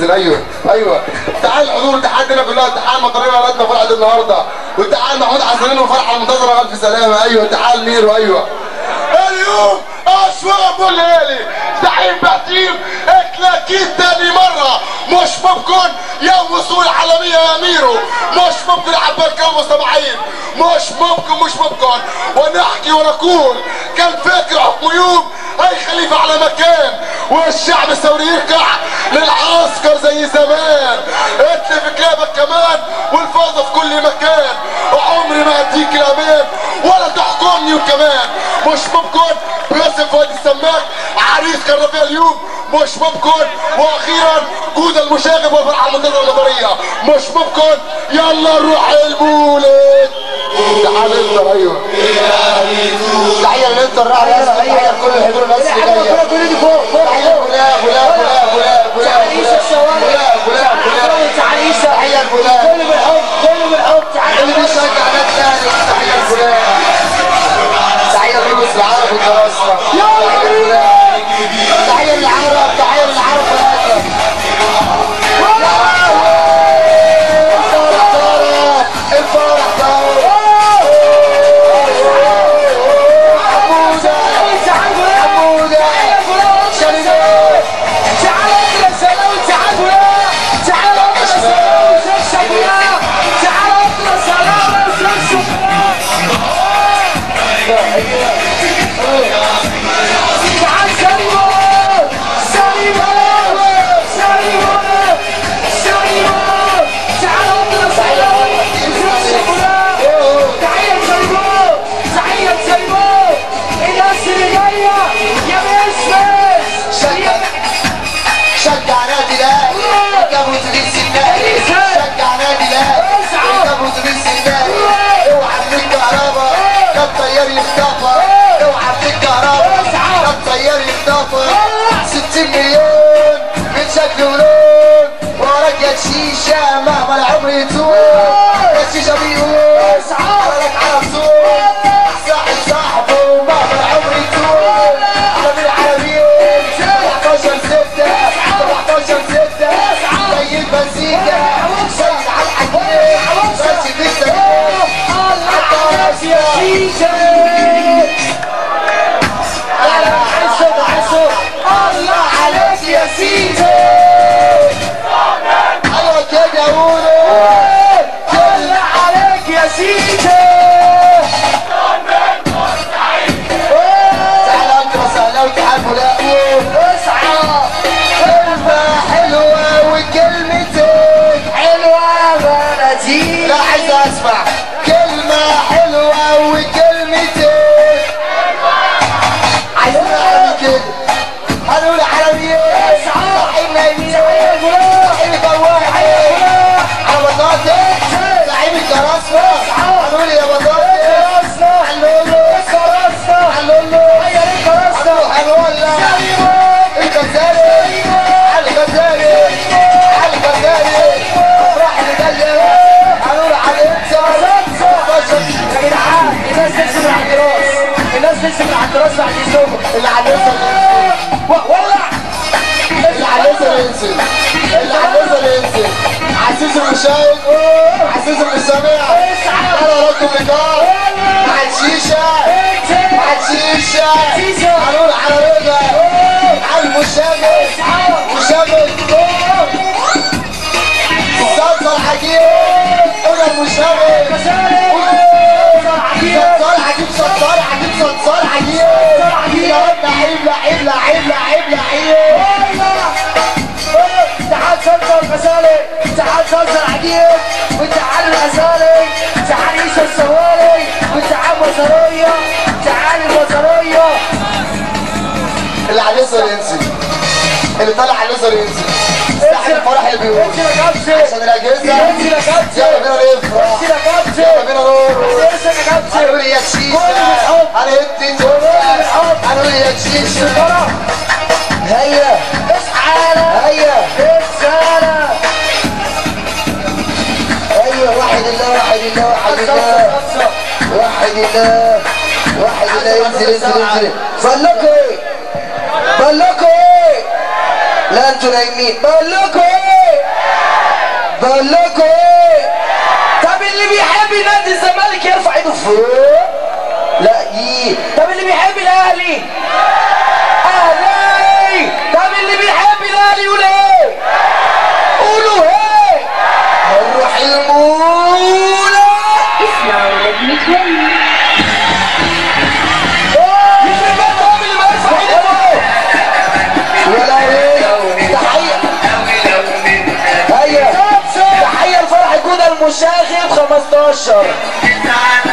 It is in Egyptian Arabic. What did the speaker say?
انزل ايوه ايوه تعال الحضور تحدينا كلها تعال مطريه ولادنا فرحه النهارده وتعال محمود حسنين وفرحه المنتظره الف سلامه ايوه تعال ميرو ايوه اليوم اشواق ابو الليالي زعيم بهتيم اكلاكيد تاني مرة مش ممكن يوم وصول عالمية يا ميرو مش ممكن عبال كم مستمعين مش ممكن مش ممكن ونحكي ونقول كان فاكر حكم يوم اي خليفة على مكان والشعب الثوري يركع للعسكر زي زمان اتلي في كلابك كمان والفاظة في كل مكان وعمري ما اديك الامان ولا تحكمني وكمان مش ممكن باسم فؤاد السماك عريس كرافيه اليوم مش ممكن واخيرا جود المشاغب والفرحه المنتظره المطريه مش ممكن يلا نروح المولد تعال انت ايوه تحيه للانتر راح تحيه لكل الحضور الناس اللي جايه كل دي فوق فوق تحيه لفلان فلان فلان فلان فلان عيسى الشوارع فلان فلان تعال عيسى تحيه لفلان كله بالحب كله بالحب تعال اللي بيشجع ناس تاني تحيه لفلان تحيه لرؤوس العرب والدراسه تحيه لفلان تحيه للعرب تحيه للعرب والاسد الفرح طارق حموده حموده شالينيه يا مش شجع نادي الاهلي اركبوا اتوبيس النادي شجع نادي الاهلي اركبوا اتوبيس النادي اوعى من الكهرباء ده الطيار يخطفك اوعى من الكهرباء ده الطيار يخطفك 60 مليون من شكل ولون وراك يا شيشه مهما العمر يطول يا شيشه بيقول وراك على طول صاحب صاحبه مهما العمر يطول على العالمين 17 6 17 6 زي البنزيكا سيد على الحديد ماشي في السلام الله عليك يا سيدي ايوه كده قولوا الله عليك يا سيدي تعالى انت وسهلا وتعال فلان اسعى كلمة حلوة وكلمتين حلوة بلدي لا عايز اسمع كلمة حلوة وكلمتين عايزين نعمل كده هنقول عربية صاحب نايمين صاحب فواحد على بطاطا زعيم الكراسة هنقول يا بطاطا هنقول له هنقول له هنقول له الغزالي الغزالي الغزالي راح نتكلم هنقول على الانتر يا جدعان الناس تمشي من على الدراسة الناس تمشي من على الدراسة بعد يسوقوا اللي على الانتر ولع اللي على الانتر ينزل اللي على الانتر ينزل عزيز المشاهد عزيز المستمع انا لكم لقاء مع الشيشه مع الشيشه هنقول على رضا على المشابه مشابه الصلصه الحكيم قول المشابه صلصال حكيم صلصال حكيم صلصال حكيم يا رب لعيب لعيب لعيب لعيب لعيب تعال صلصة الغزالي تعال صلصة العجيب وتعال الغزالي تعال عيسى السواري وتعال بصرية تعال البصرية اللي على اليسار ينزل اللي طالع على اليسار ينزل ساحل الفرح اللي بيقول انزل يا كابتن عشان الاجهزه انزل يا كابتن يلا بينا نفرح انزل يا كابتن يلا بينا نروح انزل يا كابتن هنقول يا شيشه هنهد هنقول يا شيشه فرح هيا اصحى هيا السنة ايوه واحد الله واحد الله واحد الله واحد الله واحد الله انزل انزل انزل بقول لكم ايه بقول لكم ايه لا انتوا نايمين بقول لكم ايه بقول لكم ايه طب اللي بيحب نادي الزمالك يرفع ايده فوق لا ايه طب اللي بيحب الاهلي اهلي طب اللي بيحب الاهلي يقول ايه قولوا ايه هنروح المولى اسمع ولاد متولي يخرب بيت طب اللي ما يرفع ايده فوق ولا ايه تحيه ايوه تحيه لفرح جودة المشاغب 15